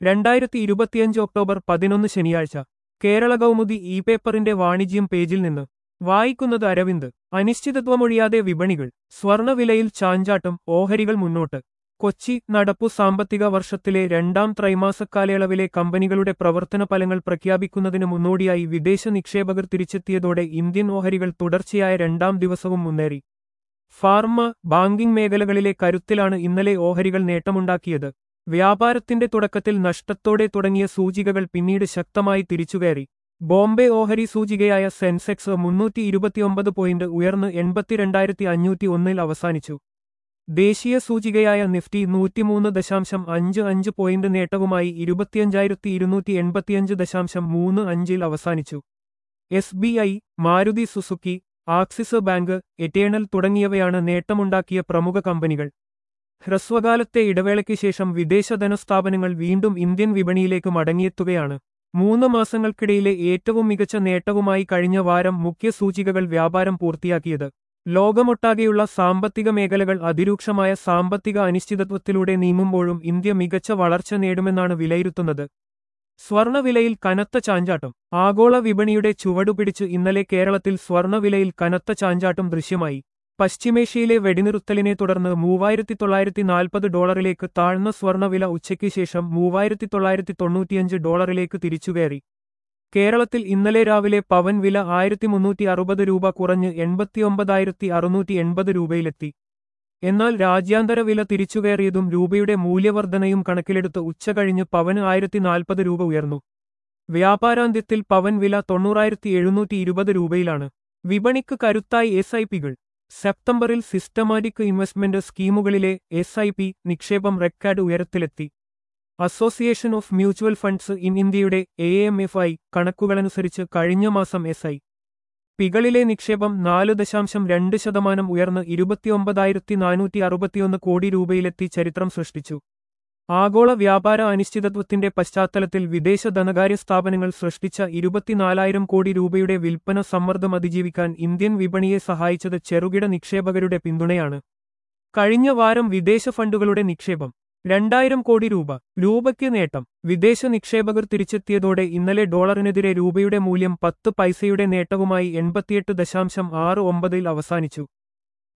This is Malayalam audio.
രണ്ടായിരത്തി ഇരുപത്തിയഞ്ച് ഒക്ടോബർ പതിനൊന്ന് ശനിയാഴ്ച കേരള കൗമുദി ഇ പേപ്പറിന്റെ വാണിജ്യം പേജിൽ നിന്ന് വായിക്കുന്നത് അരവിന്ദ് അനിശ്ചിതത്വമൊഴിയാതെ വിപണികൾ സ്വർണവിലയിൽ ചാഞ്ചാട്ടം ഓഹരികൾ മുന്നോട്ട് കൊച്ചി നടപ്പു സാമ്പത്തിക വർഷത്തിലെ രണ്ടാം ത്രൈമാസക്കാലയളവിലെ കമ്പനികളുടെ പ്രവർത്തന ഫലങ്ങൾ പ്രഖ്യാപിക്കുന്നതിന് മുന്നോടിയായി വിദേശ നിക്ഷേപകർ തിരിച്ചെത്തിയതോടെ ഇന്ത്യൻ ഓഹരികൾ തുടർച്ചയായ രണ്ടാം ദിവസവും മുന്നേറി ഫാർമ ബാങ്കിംഗ് മേഖലകളിലെ കരുത്തിലാണ് ഇന്നലെ ഓഹരികൾ നേട്ടമുണ്ടാക്കിയത് വ്യാപാരത്തിന്റെ തുടക്കത്തിൽ നഷ്ടത്തോടെ തുടങ്ങിയ സൂചികകൾ പിന്നീട് ശക്തമായി തിരിച്ചുകയറി ബോംബെ ഓഹരി സൂചികയായ സെൻസെക്സ് മുന്നൂറ്റി ഇരുപത്തിയൊമ്പത് പോയിന്റ് ഉയർന്ന് എൺപത്തിരണ്ടായിരത്തി അഞ്ഞൂറ്റി ഒന്നിൽ അവസാനിച്ചു ദേശീയ സൂചികയായ നിഫ്റ്റി നൂറ്റിമൂന്ന് ദശാംശം അഞ്ച് അഞ്ച് പോയിന്റ് നേട്ടവുമായി ഇരുപത്തിയഞ്ചായിരത്തി ഇരുന്നൂറ്റി എൺപത്തിയഞ്ച് ദശാംശം മൂന്ന് അഞ്ചിൽ അവസാനിച്ചു S B I Maruti Suzuki Axis bank Eternal തുടങ്ങിയവയാണ് നേട്ടമുണ്ടാക്കിയ പ്രമുഖ കമ്പനികൾ ഹ്രസ്വകാലത്തെ ഇടവേളയ്ക്ക് ശേഷം വിദേശ ധനസ്ഥാപനങ്ങൾ വീണ്ടും ഇന്ത്യൻ വിപണിയിലേക്ക് മടങ്ങിയെത്തുകയാണ് മൂന്ന് മാസങ്ങൾക്കിടയിലെ ഏറ്റവും മികച്ച നേട്ടവുമായി കഴിഞ്ഞ വാരം മുഖ്യ സൂചികകൾ വ്യാപാരം പൂർത്തിയാക്കിയത് ലോകമൊട്ടാകെയുള്ള സാമ്പത്തിക മേഖലകൾ അതിരൂക്ഷമായ സാമ്പത്തിക അനിശ്ചിതത്വത്തിലൂടെ നീങ്ങുമ്പോഴും ഇന്ത്യ മികച്ച വളർച്ച നേടുമെന്നാണ് വിലയിരുത്തുന്നത് സ്വർണവിലയിൽ കനത്ത ചാഞ്ചാട്ടം ആഗോള വിപണിയുടെ ചുവടുപിടിച്ച് ഇന്നലെ കേരളത്തിൽ സ്വർണവിലയിൽ കനത്ത ചാഞ്ചാട്ടം ദൃശ്യമായി പശ്ചിമേഷ്യയിലെ വെടിനിറുത്തലിനെ തുടർന്ന് മൂവായിരത്തി തൊള്ളായിരത്തി നാൽപ്പത് ഡോളറിലേക്ക് താഴ്ന്ന സ്വർണവില ഉച്ചയ്ക്ക് ശേഷം മൂവായിരത്തി തൊള്ളായിരത്തി തൊണ്ണൂറ്റിയഞ്ച് ഡോളറിലേക്ക് തിരിച്ചുകയറി കേരളത്തിൽ ഇന്നലെ രാവിലെ പവൻ വില ആയിരത്തി മുന്നൂറ്റി അറുപത് രൂപ കുറഞ്ഞ് എൺപത്തിയൊമ്പതായിരത്തി അറുന്നൂറ്റി എൺപത് രൂപയിലെത്തി എന്നാൽ രാജ്യാന്തര വില തിരിച്ചുകയറിയതും രൂപയുടെ മൂല്യവർധനയും കണക്കിലെടുത്ത് ഉച്ചകഴിഞ്ഞ് പവന് ആയിരത്തി നാൽപ്പത് രൂപ ഉയർന്നു വ്യാപാരാന്ത്യത്തിൽ പവൻ വില തൊണ്ണൂറായിരത്തി എഴുന്നൂറ്റി ഇരുപത് രൂപയിലാണ് വിപണിക്ക് കരുത്തായി എസ് ഐ പികൾ സെപ്റ്റംബറിൽ സിസ്റ്റമാറ്റിക് ഇൻവെസ്റ്റ്മെന്റ് സ്കീമുകളിലെ എസ് ഐ പി നിക്ഷേപം റെക്കോർഡ് ഉയരത്തിലെത്തി association of mutual funds in India A M F I കണക്കുകളനുസരിച്ച് കഴിഞ്ഞ മാസം എസ് ഐ പികളിലെ നിക്ഷേപം നാല് ദശാംശം രണ്ട് ശതമാനം ഉയർന്ന് ഇരുപത്തിയൊമ്പതായിരത്തി നാനൂറ്റി അറുപത്തിയൊന്ന് കോടി രൂപയിലെത്തി ചരിത്രം സൃഷ്ടിച്ചു ആഗോള വ്യാപാര അനിശ്ചിതത്വത്തിന്റെ പശ്ചാത്തലത്തിൽ വിദേശ ധനകാര്യ സ്ഥാപനങ്ങൾ സൃഷ്ടിച്ച ഇരുപത്തിനാലായിരം കോടി രൂപയുടെ വിൽപ്പന സമ്മർദ്ദം അതിജീവിക്കാൻ ഇന്ത്യൻ വിപണിയെ സഹായിച്ചത് ചെറുകിട നിക്ഷേപകരുടെ പിന്തുണയാണ് കഴിഞ്ഞ വാരം വിദേശ ഫണ്ടുകളുടെ നിക്ഷേപം രണ്ടായിരം കോടി രൂപ രൂപയ്ക്ക് നേട്ടം വിദേശ നിക്ഷേപകർ തിരിച്ചെത്തിയതോടെ ഇന്നലെ ഡോളറിനെതിരെ രൂപയുടെ മൂല്യം പത്ത് പൈസയുടെ നേട്ടവുമായി എൺപത്തിയെട്ട് ദശാംശം ആറ് ഒമ്പതിൽ അവസാനിച്ചു